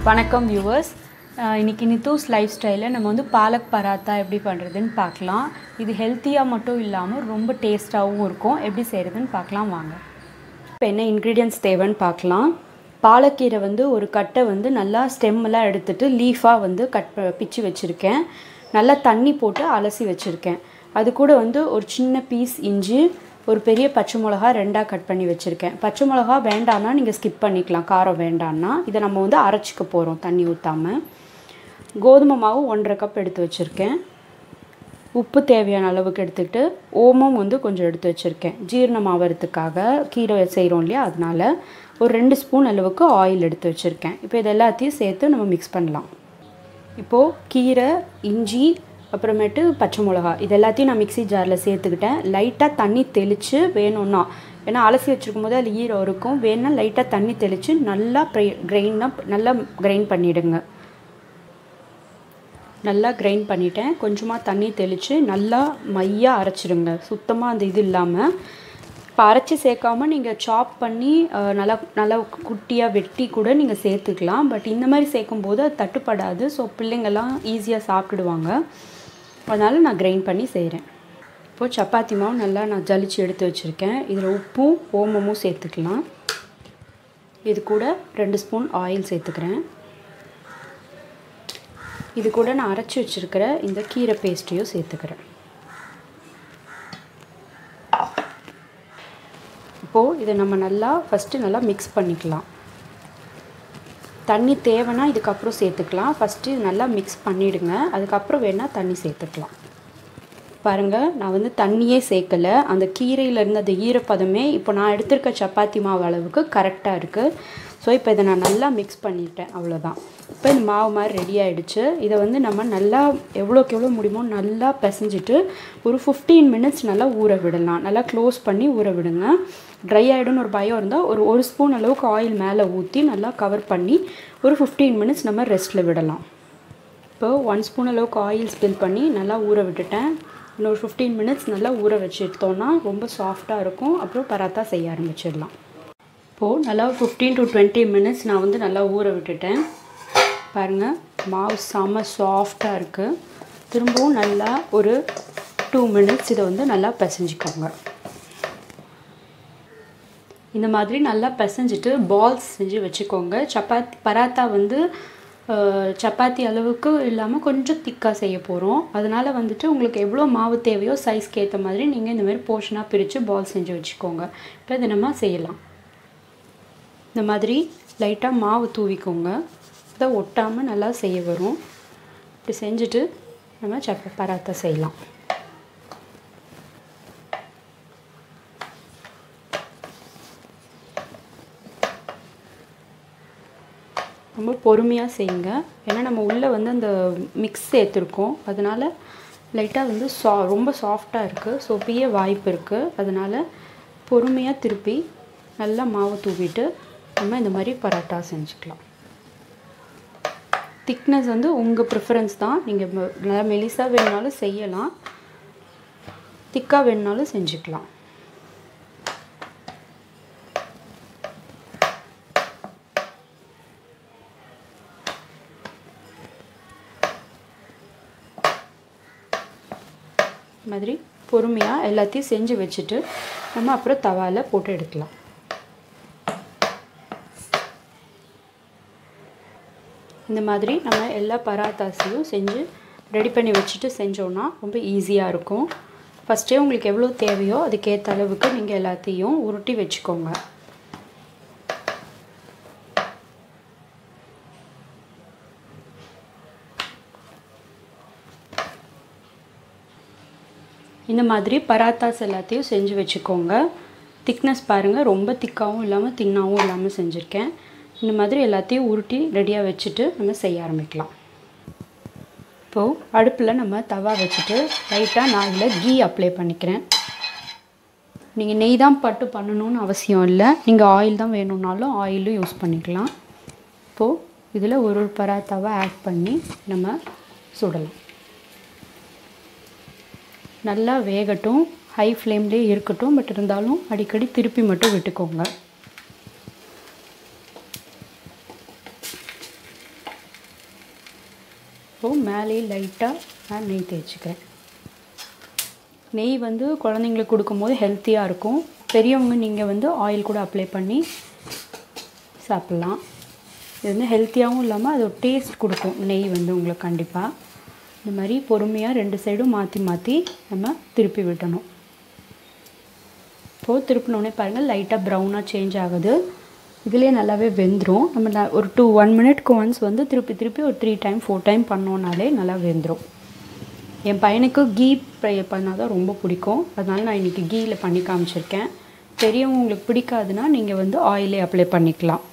வணக்கம் வியூவர்ஸ் இன்றைக்கி நித்தூஸ் லைஃப் ஸ்டைலில் நம்ம வந்து பாலக் பராத்தா எப்படி பண்ணுறதுன்னு பார்க்கலாம் இது ஹெல்த்தியாக மட்டும் இல்லாமல் ரொம்ப டேஸ்ட்டாகவும் இருக்கும் எப்படி செய்கிறதுன்னு பார்க்கலாம் வாங்க இப்போ என்ன இன்க்ரீடியன்ஸ் தேவைன்னு பார்க்கலாம் பாலக்கீரை வந்து ஒரு கட்டை வந்து நல்லா ஸ்டெம்மெல்லாம் எடுத்துட்டு லீஃபாக வந்து கட் ப- பிச்சு வச்சுருக்கேன் நல்லா தண்ணி போட்டு அலசி வச்சுருக்கேன் அது கூட வந்து ஒரு சின்ன பீஸ் இஞ்சி ஒரு பெரிய பச்சை மிளகா ரெண்டாக கட் பண்ணி வச்சுருக்கேன் பச்சை மிளகா வேண்டான்னா நீங்கள் ஸ்கிப் பண்ணிக்கலாம் காரம் வேண்டான்னா இதை நம்ம வந்து அரைச்சிக்க போகிறோம் தண்ணி ஊற்றாமல் கோதுமை மாவு ஒன்றரை கப் எடுத்து வச்சுருக்கேன் உப்பு தேவையான அளவுக்கு எடுத்துக்கிட்டு ஓமம் வந்து கொஞ்சம் எடுத்து வச்சுருக்கேன் ஜீரணம் ஆகிறதுக்காக கீரை செய்கிறோம் இல்லையா அதனால ஒரு ரெண்டு ஸ்பூன் அளவுக்கு ஆயில் எடுத்து வச்சுருக்கேன் இப்போ இது எல்லாத்தையும் சேர்த்து நம்ம மிக்ஸ் பண்ணலாம் இப்போது கீரை இஞ்சி அப்புறமேட்டு பச்சை மிளகா இது எல்லாத்தையும் நான் மிக்ஸி ஜாரில் சேர்த்துக்கிட்டேன் லைட்டாக தண்ணி தெளித்து வேணும்னா ஏன்னா அலசி வச்சுருக்கும் போது அதில் ஈரம் இருக்கும் வேணும்னா லைட்டாக தண்ணி தெளித்து நல்லா கிரைண்டாக நல்லா கிரைண்ட் பண்ணிவிடுங்க நல்லா கிரைண்ட் பண்ணிட்டேன் கொஞ்சமாக தண்ணி தெளித்து நல்லா மையாக அரைச்சிடுங்க சுத்தமாக அந்த இது இல்லாமல் இப்போ அரைச்சி சேர்க்காம நீங்கள் சாப் பண்ணி அஹ், நல்லா நல்லா குட்டியாக வெட்டி கூட நீங்கள் சேர்த்துக்கலாம் பட் இந்த மாதிரி சேர்க்கும்போது அது தட்டுப்படாது ஸோ பிள்ளைங்கள்லாம் ஈஸியாக சாப்பிடுவாங்க அதனால் நான் கிரைண்ட் பண்ணி செய்கிறேன் இப்போது சப்பாத்தி மாவு நல்லா நான் ஜலிச்சு எடுத்து வச்சுருக்கேன் இதில் உப்பும் ஓமமும் சேர்த்துக்கலாம் இது கூட ரெண்டு ஸ்பூன் ஆயில் சேர்த்துக்கிறேன் இது கூட நான் அரைச்சி வச்சிருக்கிற இந்த கீரை பேஸ்ட்டையும் சேர்த்துக்கிறேன் இப்போது இதை நம்ம நல்லா ஃபஸ்ட்டு நல்லா மிக்ஸ் பண்ணிக்கலாம் தண்ணி தேவைன்னா இதுக்கப்புறம் சேர்த்துக்கலாம் ஃபஸ்ட்டு இது நல்லா மிக்ஸ் பண்ணிவிடுங்க அதுக்கப்புறம் வேணால் தண்ணி சேர்த்துக்கலாம் பாருங்கள் நான் வந்து தண்ணியே சேர்க்கலை அந்த கீரையில் இருந்த அந்த ஈரப்பதமே இப்போ நான் எடுத்திருக்க சப்பாத்தி மாவு அளவுக்கு கரெக்டாக இருக்குது ஸோ இப்போ இதை நான் நல்லா மிக்ஸ் பண்ணிட்டேன் அவ்வளோதான் இப்போ இந்த மாவு மாதிரி ரெடி ஆயிடுச்சு இதை வந்து நம்ம நல்லா எவ்வளோக்கு எவ்வளோ முடியுமோ நல்லா பிசைஞ்சிட்டு ஒரு ஃபிஃப்டீன் மினிட்ஸ் நல்லா ஊற விடலாம் நல்லா க்ளோஸ் பண்ணி ஊற விடுங்க ட்ரை ஆகிடும்னு ஒரு பயம் இருந்தால் ஒரு ஒரு ஸ்பூன் அளவுக்கு ஆயில் மேலே ஊற்றி நல்லா கவர் பண்ணி ஒரு ஃபிஃப்டீன் மினிட்ஸ் நம்ம ரெஸ்ட்டில் விடலாம் இப்போ ஒன் ஸ்பூன் அளவுக்கு ஆயில் ஸ்பில் பண்ணி நல்லா ஊற விட்டுட்டேன் இன்னொரு ஃபிஃப்டீன் மினிட்ஸ் நல்லா ஊற வச்சு எடுத்தோன்னா ரொம்ப சாஃப்டாக இருக்கும் அப்புறம் பராத்தா செய்ய ஆரம்பிச்சிடலாம் இப்போது நல்லா ஃபிஃப்டீன் டு டுவெண்ட்டி மினிட்ஸ் நான் வந்து நல்லா ஊற விட்டுட்டேன் பாருங்கள் மாவு செம்ம சாஃப்டாக இருக்குது திரும்பவும் நல்லா ஒரு டூ மினிட்ஸ் இதை வந்து நல்லா பிசைஞ்சிக்கோங்க இந்த மாதிரி நல்லா பிசைஞ்சிட்டு பால்ஸ் செஞ்சு வச்சுக்கோங்க சப்பாத்தி பராத்தா வந்து அஹ், சப்பாத்தி அளவுக்கு இல்லாமல் கொஞ்சம் திக்காக செய்ய போகிறோம் அதனால் வந்துட்டு உங்களுக்கு எவ்வளோ மாவு தேவையோ சைஸ்க்கு ஏற்ற மாதிரி நீங்கள் இந்த மாதிரி போர்ஷனாக பிரித்து பால் செஞ்சு வச்சுக்கோங்க இப்போ இதை நம்ம செய்யலாம் இந்த மாதிரி லைட்டாக மாவு தூவிக்கோங்க இதை ஒட்டாமல் நல்லா செய்ய வரும் இப்படி செஞ்சுட்டு நம்ம சப்ப பராத்தா செய்யலாம் ரொம்ப பொறுமையாக செய்யுங்க ஏன்னா நம்ம உள்ளே வந்து அந்த மிக்ஸ் சேர்த்துருக்கோம் அதனால் லைட்டாக வந்து சா ரொம்ப சாஃப்டாக இருக்குது ஸோ பிய வாய்ப்பு இருக்குது அதனால் பொறுமையாக திருப்பி நல்லா மாவு தூவிட்டு நம்ம இந்த மாதிரி பரோட்டா செஞ்சுக்கலாம் திக்னஸ் வந்து உங்கள் ப்ரிஃபரன்ஸ் தான் நீங்கள் நல்லா மெலிசாக வேணுனாலும் செய்யலாம் திக்காக வேணுனாலும் செஞ்சுக்கலாம் இந்த மாதிரி பொறுமையாக எல்லாத்தையும் செஞ்சு வச்சுட்டு நம்ம அப்புறம் தவாவில் போட்டு எடுக்கலாம் இந்த மாதிரி நம்ம எல்லா பராத்தாஸையும் செஞ்சு ரெடி பண்ணி வச்சுட்டு செஞ்சோன்னா ரொம்ப ஈஸியாக இருக்கும் ஃபஸ்ட்டே உங்களுக்கு எவ்வளோ தேவையோ அதுக்கேற்ற அளவுக்கு நீங்கள் எல்லாத்தையும் உருட்டி வச்சுக்கோங்க இந்த மாதிரி பராத்தாஸ் எல்லாத்தையும் செஞ்சு வச்சுக்கோங்க திக்னஸ் பாருங்கள் ரொம்ப திக்காகவும் இல்லாமல் தின்னாகவும் இல்லாமல் செஞ்சுருக்கேன் இந்த மாதிரி எல்லாத்தையும் உருட்டி ரெடியாக வச்சுட்டு நம்ம செய்ய ஆரம்பிக்கலாம் இப்போது அடுப்பில் நம்ம தவா வச்சுட்டு லைட்டாக நான் இதில் கீ அப்ளை பண்ணிக்கிறேன் நீங்கள் நெய் தான் பட்டு பண்ணணும்னு அவசியம் இல்லை நீங்கள் ஆயில் தான் வேணும்னாலும் ஆயிலும் யூஸ் பண்ணிக்கலாம் இப்போது இதில் ஒரு ஒரு பராத்தாவை ஆட் பண்ணி நம்ம சுடலாம் நல்லா வேகட்டும் ஹை ஃப்ளேம்லேயே இருக்கட்டும் பட் இருந்தாலும் அடிக்கடி திருப்பி மட்டும் விட்டுக்கோங்க மேலேயே லைட்டாக நான் நெய் தேய்ச்சிக்கிறேன் நெய் வந்து குழந்தைங்களுக்கு கொடுக்கும்போது ஹெல்த்தியாக இருக்கும் பெரியவங்க நீங்கள் வந்து ஆயில் கூட அப்ளை பண்ணி சாப்பிட்லாம் இது வந்து ஹெல்த்தியாகவும் இல்லாமல் அது ஒரு டேஸ்ட் கொடுக்கும் நெய் வந்து உங்களுக்கு கண்டிப்பாக இந்த மாதிரி பொறுமையாக ரெண்டு சைடும் மாற்றி மாற்றி நம்ம திருப்பி விடணும் இப்போது திருப்பினோடனே பாருங்கள் லைட்டாக ப்ரௌனாக சேஞ்ச் ஆகுது இதுலேயே நல்லாவே வெந்துடும் நம்ம ந- ஒரு டூ ஒன் மினிட்க்கு ஒன்ஸ் வந்து திருப்பி திருப்பி ஒரு த்ரீ டைம் ஃபோர் டைம் பண்ணோன்னாலே நல்லா வெந்துடும் என் பையனுக்கு கீ ஃப்ரை பண்ணால் தான் ரொம்ப பிடிக்கும் அதனால நான் இன்றைக்கி கீயில் பண்ணி காமிச்சிருக்கேன் பெரியவங்க உங்களுக்கு பிடிக்காதுன்னா நீங்கள் வந்து ஆயிலே அப்ளை பண்ணிக்கலாம்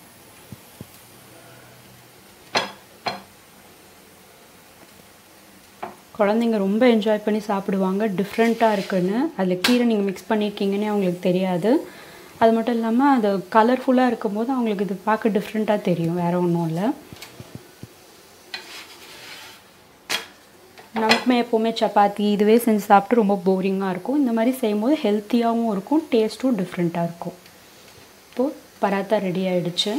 குழந்தைங்க ரொம்ப என்ஜாய் பண்ணி சாப்பிடுவாங்க டிஃப்ரெண்ட்டாக இருக்குன்னு அதில் கீரை நீங்கள் மிக்ஸ் பண்ணியிருக்கீங்கன்னே அவங்களுக்கு தெரியாது அது மட்டும் இல்லாமல் அது கலர்ஃபுல்லாக இருக்கும்போது அவங்களுக்கு இது பார்க்க டிஃப்ரெண்ட்டாக தெரியும் வேறு ஒன்றும் இல்லை நமக்குமே எப்போவுமே சப்பாத்தி இதுவே செஞ்சு சாப்பிட்டு ரொம்ப போரிங்காக இருக்கும் இந்த மாதிரி செய்யும்போது ஹெல்த்தியாகவும் இருக்கும் டேஸ்ட்டும் டிஃப்ரெண்ட்டாக இருக்கும் இப்போது பராத்தா ரெடி ஆயிடுச்சு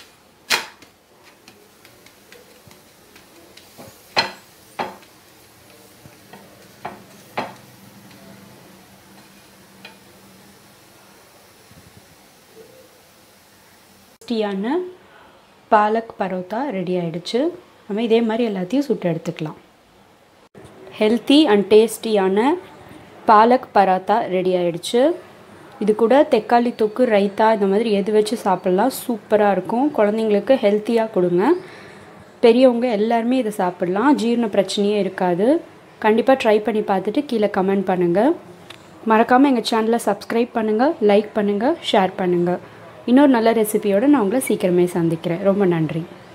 டேஸ்டியான பாலக் பரோட்டா ரெடி ஆயிடுச்சு நம்ம இதே மாதிரி எல்லாத்தையும் சுட்டு எடுத்துக்கலாம் ஹெல்த்தி அண்ட் டேஸ்டியான பாலக் பராத்தா ரெடி ஆயிடுச்சு இது கூட தக்காளி தொக்கு ரைத்தா இந்த மாதிரி எது வச்சு சாப்பிட்லாம் சூப்பராக இருக்கும் குழந்தைங்களுக்கு ஹெல்த்தியாக கொடுங்க பெரியவங்க எல்லாருமே இதை சாப்பிட்லாம் ஜீரண பிரச்சனையே இருக்காது கண்டிப்பாக ட்ரை பண்ணி பார்த்துட்டு கீழே கமெண்ட் பண்ணுங்கள் மறக்காமல் எங்கள் சேனலை சப்ஸ்கிரைப் பண்ணுங்கள் லைக் பண்ணுங்கள் ஷேர் பண்ணுங்கள் இன்னொரு நல்ல ரெசிபியோடு நான் உங்களை சீக்கிரமே சந்திக்கிறேன் ரொம்ப நன்றி